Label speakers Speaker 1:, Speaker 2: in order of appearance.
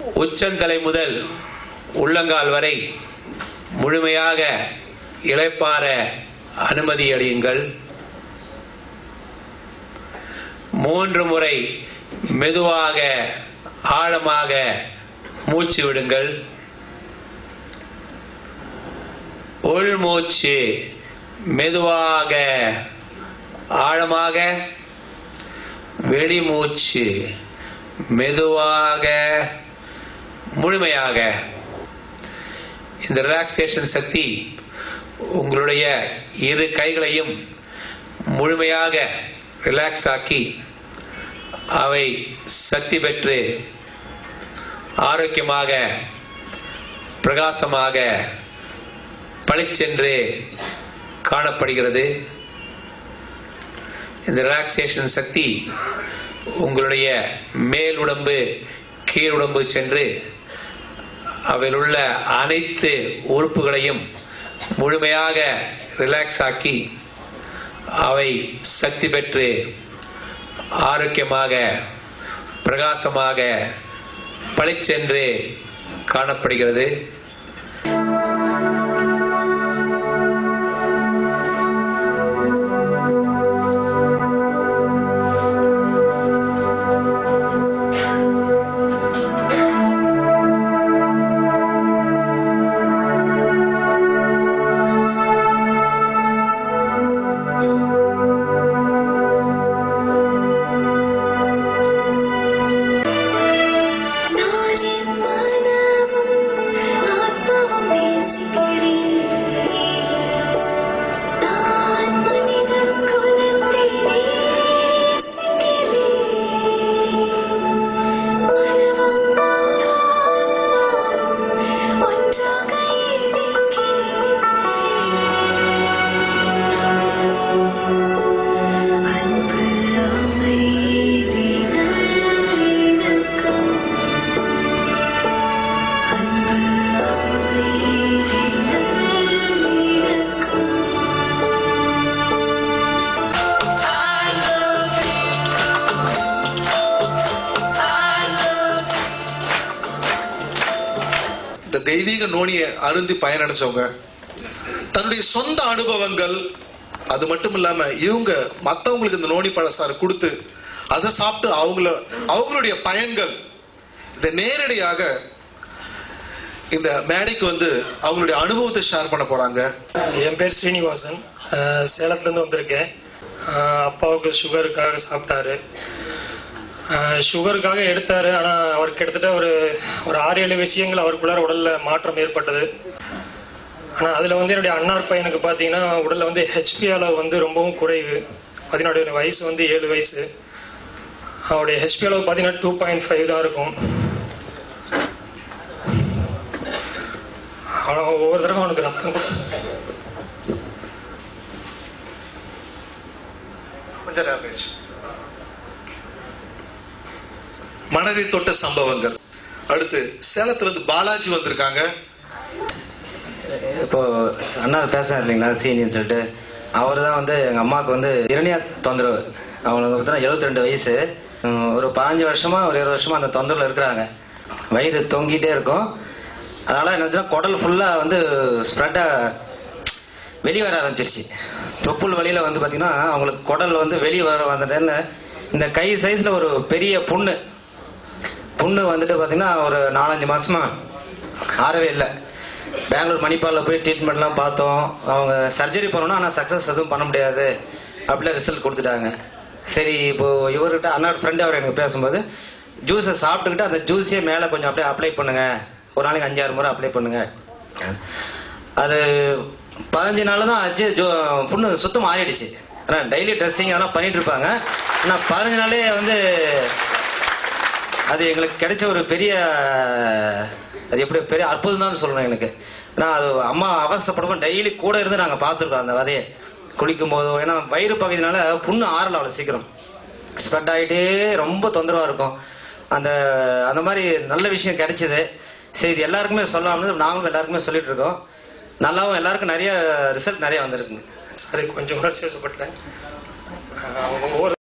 Speaker 1: உச்சந்தலை முதல் உள்ளங்கால் வரை முழுமையாக இளைப்பாற அனுமதி அளியுங்கள் மூன்று முறை மெதுவாக ஆழமாக மூச்சு விடுங்கள் உள்மூச்சு மெதுவாக ஆழமாக வெளிமூச்சு மெதுவாக முழுமையாக இந்த ரிலாக்ஸேஷன் சக்தி உங்களுடைய இரு கைகளையும் முழுமையாக ரிலாக்ஸ் ஆக்கி அவை சக்தி பெற்று ஆரோக்கியமாக பிரகாசமாக பளிச்சென்று காணப்படுகிறது இந்த ரிலாக்ஸேஷன் சக்தி உங்களுடைய மேல் உடம்பு கீழ் உடம்பு சென்று அவையில் உள்ள அனைத்து உறுப்புகளையும் முழுமையாக ரிலாக்ஸ் ஆக்கி அவை சக்தி பெற்று ஆரோக்கியமாக பிரகாசமாக பளிச்சென்று காணப்படுகிறது
Speaker 2: நானே மனமும் ஆத்மாவும் நேசிக்கிறேன் நான் மனித குலத்தை நேசிக்கிறேன் மனமும் ஆத்மாவும் ஒன்றாக இணைக்கிறேன் அன்பு அமைதி நல்லிணக்கம் அன்பு அமைதி நல்லிணக்கம்
Speaker 3: இந்த தெய்வீக நோனியை அருந்தி பயனடைச்சவங்க தன்னுடைய சொந்த அனுபவங்கள் அது மட்டும் இல்லாம இவங்க மத்தவங்களுக்கு இந்த நோனி பழசாறு கொடுத்து அதை சாப்பிட்டு அவங்கள அவங்களுடைய பயன்கள் இதை நேரடியாக இந்த மேடைக்கு வந்து அவங்களுடைய அனுபவத்தை ஷேர் பண்ண போறாங்க
Speaker 4: என் பேர் ஸ்ரீனிவாசன் அஹ் சேலத்துலேருந்து வந்திருக்கேன் அஹ் அப்பாவுக்கு சுகருக்காக சாப்பிட்டாரு அஹ் சுகருக்காக எடுத்தாரு ஆனால் அவருக்கு கிட்டத்தட்ட ஒரு ஒரு ஆறு ஏழு விஷயங்கள் அவருக்குள்ளார உடலில் மாற்றம் ஏற்பட்டது ஆனால் அதில் வந்து என்னுடைய அண்ணார் பையனுக்கு பார்த்தீங்கன்னா உடலில் வந்து ஹெச்பி அளவு வந்து ரொம்பவும் குறைவு பதினோட வயசு வந்து ஏழு வயசு அவருடைய ஹெச்பி அளவு பார்த்தீங்கன்னா டூ பாயிண்ட் ஃபைவ் தான் இருக்கும் அவன் ஒவ்வொரு தடவை அவனுக்கு ரத்தம் கொடு-
Speaker 3: கொஞ்ச நேரம் கழிச்சு. மனதை தொட்ட சம்பவங்கள் அடுத்து சேலத்துல இருந்து பாலாஜி வந்திருக்காங்க
Speaker 5: இப்போ அண்ணா பேசுறாரு இல்லைங்களா சீனின்னு சொல்லிட்டு அவர் தான் வந்து எங்கள் அம்மாவுக்கு வந்து இரணியா தொந்தரவு அவங்களுக்கு பார்த்தீங்கன்னா எழுபத்தி ரெண்டு வயசு உம், ஒரு பதினஞ்சு வருஷமா ஒரு இருபது வருஷமா அந்த தொந்தரவில் இருக்கிறாங்க வயிறு தொங்கிட்டே இருக்கும் அதனால என்ன குடல் ஃபுல்லாக வந்து ஸ்ப்ரெட்டாக வெளியே வர ஆரம்பிச்சிருச்சு தொப்புள் வழியில் வந்து பார்த்தீங்கன்னா அவங்களுக்கு குடல் வந்து வெளியே வர வந்த டைம்ல இந்த கை சைஸில் ஒரு பெரிய புண்ணு புண்ணு வந்துட்டு பார்த்தீங்கன்னா ஒரு நாலஞ்சு மாசமா ஆறவே இல்லை பெங்களூர் மணிப்பாலில் போய் ட்ரீட்மெண்ட்லாம் பார்த்தோம் அவங்க சர்ஜரி பண்ணணும் ஆனால் சக்ஸஸ் எதுவும் பண்ண முடியாது அப்படியே ரிசல்ட் கொடுத்துட்டாங்க சரி இப்போ இவர்கிட்ட அண்ணாட ஃப்ரெண்டு அவர் எனக்கு பேசும்போது ஜூஸை சாப்பிட்டுக்கிட்டு அந்த ஜூஸையே மேலே கொஞ்சம் அப்படியே அப்ளை பண்ணுங்க ஒரு நாளைக்கு அஞ்சாறு முறை அப்ளை பண்ணுங்க அது பதினஞ்சு நாள் தான் ஆச்சு ஜோ புண்ணு சுத்தம் மாறிடுச்சு ஆனால் டெய்லி ட்ரெஸ்ஸிங் அதெல்லாம் பண்ணிட்டு இருப்பாங்க ஆனால் பதினஞ்சு நாளே வந்து அது எங்களுக்கு கிடைச்ச ஒரு பெரிய அது எப்படி பெரிய அற்புதம் தான் சொல்லணும் எனக்கு ஏன்னா அது அம்மா அவசரப்படும் டெய்லி கூட இருந்து நாங்கள் பார்த்துருக்கோம் அந்த விதையை குளிக்கும் போதோ ஏன்னா வயிறு பகுதினால புண்ணு ஆறல அவ்வளோ சீக்கிரம் ஸ்ப்ரெட் ஆகிட்டே ரொம்ப தொந்தரவாக இருக்கும் அந்த அந்த மாதிரி நல்ல விஷயம் கிடைச்சிது சரி இது எல்லாருக்குமே சொல்லாமல் நாங்களும் எல்லாருக்குமே சொல்லிட்டு இருக்கோம் நல்லாவும் எல்லாருக்கும் நிறைய ரிசல்ட் நிறைய வந்திருக்குங்க
Speaker 4: சாரி கொஞ்சம் உணர்ச்சி வசப்பட்டேன்